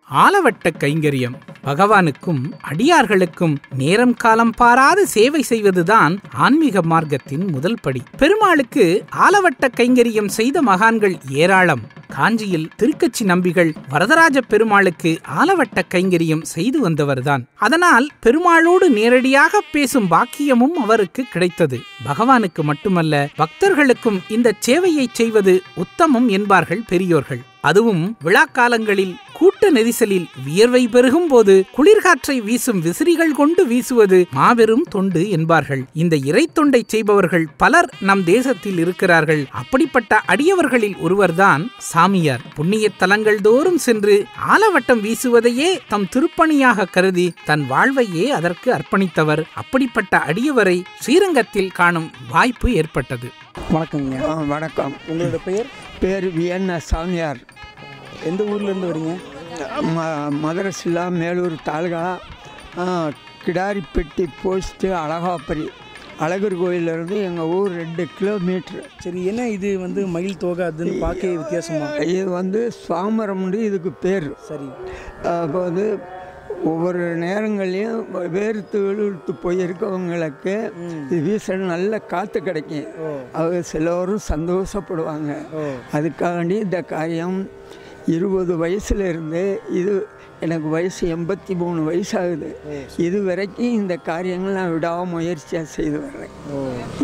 ஆலவட்ட கைங்கரியம் பகவானுக்கும் அடியார்களுக்கும் நேரம் காலம் பாராது சேவை செய்வதுதான் ஆன்மீக மார்க்கத்தின் முதல் படி பெருமாளுக்கு ஆலவட்ட கைங்கரியம் செய்த மகான்கள் ஏராளம் காஞ்சியில் திருக்கச்சி நம்பிகள் வரதராஜ பெருமாளுக்கு ஆலவட்ட கைங்கரியம் செய்து வந்தவர்தான் அதனால் பெருமாளோடு நேரடியாக பேசும் பாக்கியமும் அவருக்கு கிடைத்தது பகவானுக்கு மட்டுமல்ல பக்தர்களுக்கும் இந்த சேவையை செய்வது உத்தமம் என்பார்கள் பெரியோர்கள் அதுவும் விழாக்காலங்களில் கூட்ட நெரிசலில் வியர்வை பெருகும் போது குளிர்காற்றை வீசும் விசிறிகள் கொண்டு வீசுவது மாபெரும் தொண்டு என்பார்கள் இந்த இறை தொண்டை செய்பவர்கள் பலர் நம் தேசத்தில் இருக்கிறார்கள் அப்படிப்பட்ட அடியவர்களில் ஒருவர்தான் சாமியார் புண்ணிய தலங்கள் தோறும் சென்று ஆலவட்டம் வீசுவதையே தம் திருப்பணியாக கருதி தன் வாழ்வையே அதற்கு அர்ப்பணித்தவர் அப்படிப்பட்ட அடியவரை ஸ்ரீரங்கத்தில் காணும் வாய்ப்பு ஏற்பட்டது வணக்கங்க ஆ, வணக்கம் உங்களோட பெயர் பேர் வியன்ன சாமியார் எந்த ஊர்ல இருந்து வரீங்க ம மதரசில்லா மேலூர் தாலுகா ஆ, கிடாரிப்பட்டி போஸ்ட்டு அழகாப்பரி அழகர் கோயிலிருந்து எங்கள் ஊர் ரெண்டு கிலோமீட்ரு சரி என்ன இது வந்து மயில் தோகை அதுன்னு பார்க்க வித்தியாசமா இது வந்து சுவாமரம்னு இதுக்கு பேர் சரி அப்போ வந்து ஒவ்வொரு நேரங்கள்லையும் வேர்த்து விழுத்து போயிருக்கவங்களுக்கு இது வீச நல்ல காற்று கிடைக்கும் அவங்க சிலரும் சந்தோஷப்படுவாங்க ஓ அதுக்காண்டி இந்த காரியம் இருபது வயசுல இருந்து இது எனக்கு வயசு எண்பத்தி மூணு வயசாகுது இது வரைக்கும் இந்த காரியங்கள் நான் விடாமுயற்சியாக செய்து வர்றேன் ஓ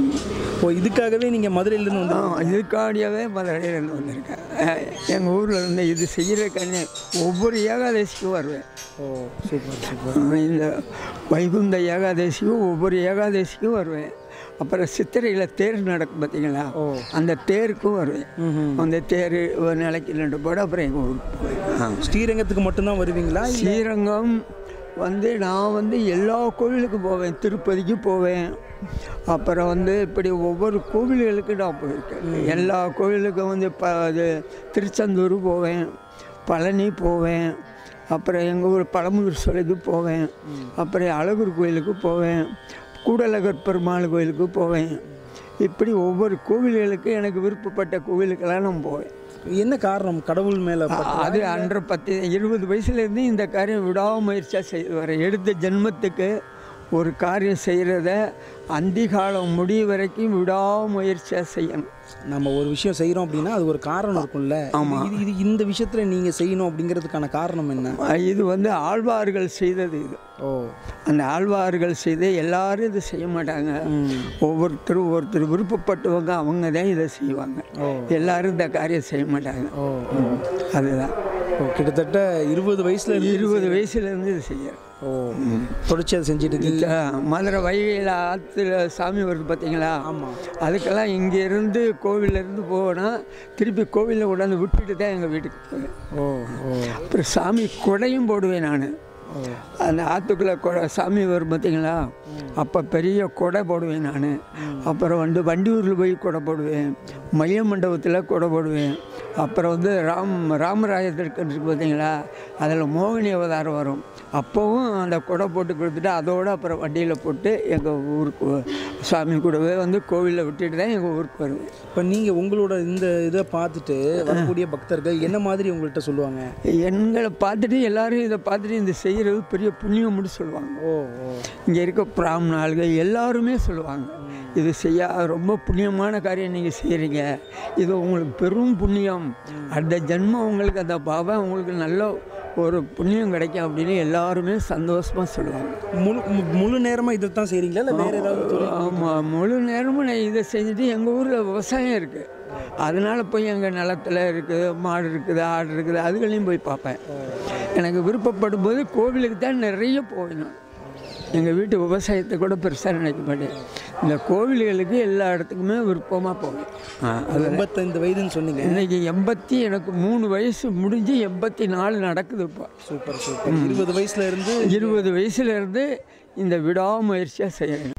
ஓ இதுக்காகவே நீங்கள் மதுரையிலேருந்து வந்து ஆ, இதுக்காண்டியாவே மதுரையிலேருந்து வந்திருக்கேன் எங்கள் ஊரில் இருந்து இது செய்கிறதுக்காண்டி ஒவ்வொரு ஏகாதசிக்கும் வருவேன் ஓ சூப்பர் சூப்பர் இந்த வைகுந்த ஏகாதசிக்கும் ஒவ்வொரு ஏகாதசிக்கும் வருவேன் அப்புறம் சித்திரையில் தேர் நடக்கும் பார்த்தீங்களா அந்த தேருக்கும் வருவேன் ம்ஹும். அந்த தேர் ஒரு நாளைக்கு ரெண்டு போட அப்புறம் எங்கள் ஊருக்கு போவேன் ஸ்ரீரங்கத்துக்கு மட்டும்தான் வருவீங்களா இல்ல- ஸ்ரீரங்கம் வந்து நான் வந்து எல்லா கோவிலுக்கும் போவேன் திருப்பதிக்கு போவேன் அப்புறம் வந்து இப்படி ஒவ்வொரு கோவில்களுக்கு நான் போயிருக்கேன் எல்லா கோவிலுக்கும் வந்து ப இது திருச்செந்தூர் போவேன் பழனி போவேன் அப்புறம் எங்கள் ஊர் பழமுதிர் சிலைக்கு போவேன் அப்புறம் அழகர் கோயிலுக்கு போவேன் கூடலகர் பெருமாள் கோயிலுக்கு போவேன் இப்படி ஒவ்வொரு கோவில்களுக்கு எனக்கு விருப்பப்பட்ட கோவிலுக்கெல்லாம் நான் போவேன் என்ன காரணம் கடவுள் மேலே அது அன்று பத்து இருபது வயசுலேருந்து இந்த காரியம் விடாமுயற்சியாக செய்து வரேன் எடுத்த ஜென்மத்துக்கு ஒரு காரியம் செய்கிறத அந்தி காலம் முடிய வரைக்கும் விடாமுயற்சியாக செய்யணும் நம்ம ஒரு விஷயம் செய்கிறோம் அப்படின்னா அது ஒரு காரணம் இருக்கும்ல ஆமாம். இது இது இந்த விஷயத்தில் நீங்கள் செய்யணும் அப்படிங்கிறதுக்கான காரணம் என்ன இது வந்து ஆழ்வார்கள் செய்தது இது ஓ அந்த ஆழ்வார்கள் செய்து எல்லாரும் இதை செய்ய மாட்டாங்க ஒவ்வொருத்தரும் ஒருத்தர் விருப்பப்பட்டவங்க அவங்க தான் இதை செய்வாங்க எல்லாரும் இந்த காரியம் செய்ய மாட்டாங்க ஓ அதுதான் ஓ கிட்டத்தட்ட இருபது வயசுல இருந்து இருபது வயசுலேருந்து இது செய்யறேன் ஓ தொடர்ச்சி அதை செஞ்சுட்டு இருக்கீங்க மதுரை வைகையில் ஆற்றுல சாமி வருது பார்த்தீங்களா ஆமாம் அதுக்கெல்லாம் இங்கேருந்து கோவிலேருந்து போனால் திருப்பி கோவிலில் கொண்டாந்து விட்டுட்டு தான் எங்கள் வீட்டுக்கு போவேன் ஓ ஓ அப்புறம் சாமி கொடையும் போடுவேன் நான் அந்த ஆற்றுக்குள்ளே கொடை சாமி வரும் பார்த்தீங்களா அப்போ பெரிய கொடை போடுவேன் நான் அப்புறம் வந்து வண்டியூரில் போய் கொடை போடுவேன் மைய மண்டபத்தில் கொடை போடுவேன் அப்புறம் வந்து ராம் ராமராயத்திற்கு இருக்கு பார்த்தீங்களா அதில் மோகினி அவதாரம் வரும் அப்போவும் அந்த கொடை போட்டு கொடுத்துட்டு அதோடு அப்புறம் வண்டியில் போட்டு எங்கள் ஊருக்கு சாமி கூடவே வந்து கோவிலில் விட்டுட்டு தான் எங்கள் ஊருக்கு வருவேன் இப்போ நீங்கள் உங்களோட இந்த இதை பார்த்துட்டு வரக்கூடிய பக்தர்கள் என்ன மாதிரி உங்கள்கிட்ட சொல்லுவாங்க எங்களை பார்த்துட்டு எல்லாரும் இதை பார்த்துட்டு இந்த செய்கிறது பெரிய புண்ணியம்னு சொல்லுவாங்க ஓ ஓ இங்கே இருக்க பிராமணாள்கள் எல்லாருமே சொல்லுவாங்க இது செய்ய ரொம்ப புண்ணியமான காரியம் நீங்கள் செய்கிறீங்க இது உங்களுக்கு பெரும் புண்ணியம் அடுத்த ஜென்மம் உங்களுக்கு அந்த பாவம் உங்களுக்கு நல்ல ஒரு புண்ணியம் கிடைக்கும் அப்படின்னு எல்லாருமே சந்தோஷமாக சொல்லுவாங்க முழு மு- முழு நேரமாக இதை தான் செய்கிறீங்களா இல்லை வேறு ஏதாவது தொழில் ஆமாம் முழு நேரமும் நான் இதை செஞ்சுட்டு எங்கள் ஊரில் விவசாயம் இருக்குது அதனால் போய் எங்கள் நிலத்துல இருக்குது மாடு இருக்குது ஆடு இருக்குது அதுகளையும் போய் பார்ப்பேன் எனக்கு விருப்பப்படும் போது கோவிலுக்கு தான் நிறைய போவேன் நான் எங்கள் வீட்டு விவசாயத்தை கூட பெருசாக நினைக்க மாட்டேன் இந்த கோவில்களுக்கு எல்லா இடத்துக்குமே விருப்பமாக போவேன் அது எண்பத்தைந்து வயதுன்னு சொன்னீங்க இன்னைக்கு எண்பத்தி எனக்கு மூணு வயசு முடிஞ்சு எண்பத்தி நாலு நடக்குது இப்போ சூப்பர் சூப்பர் இருபது வயசுல இருந்து இருபது வயசுலேருந்து இந்த விடாமுயற்சியாக செய்கிறேன்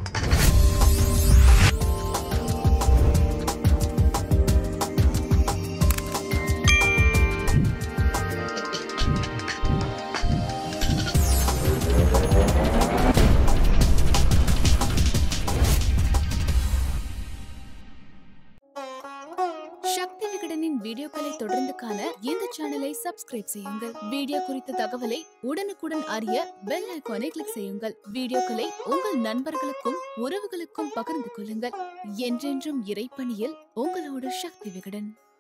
சக்தி விகடனின் வீடியோக்களை தொடர்ந்து காண இந்த சேனலை சப்ஸ்கிரைப் செய்யுங்கள் வீடியோ குறித்த தகவலை உடனுக்குடன் அறிய பெல் ஐகானை கிளிக் செய்யுங்கள் வீடியோக்களை உங்கள் நண்பர்களுக்கும் உறவுகளுக்கும் பகிர்ந்து கொள்ளுங்கள் என்றென்றும் இறைப்பணியில் உங்களோட சக்தி விகடன்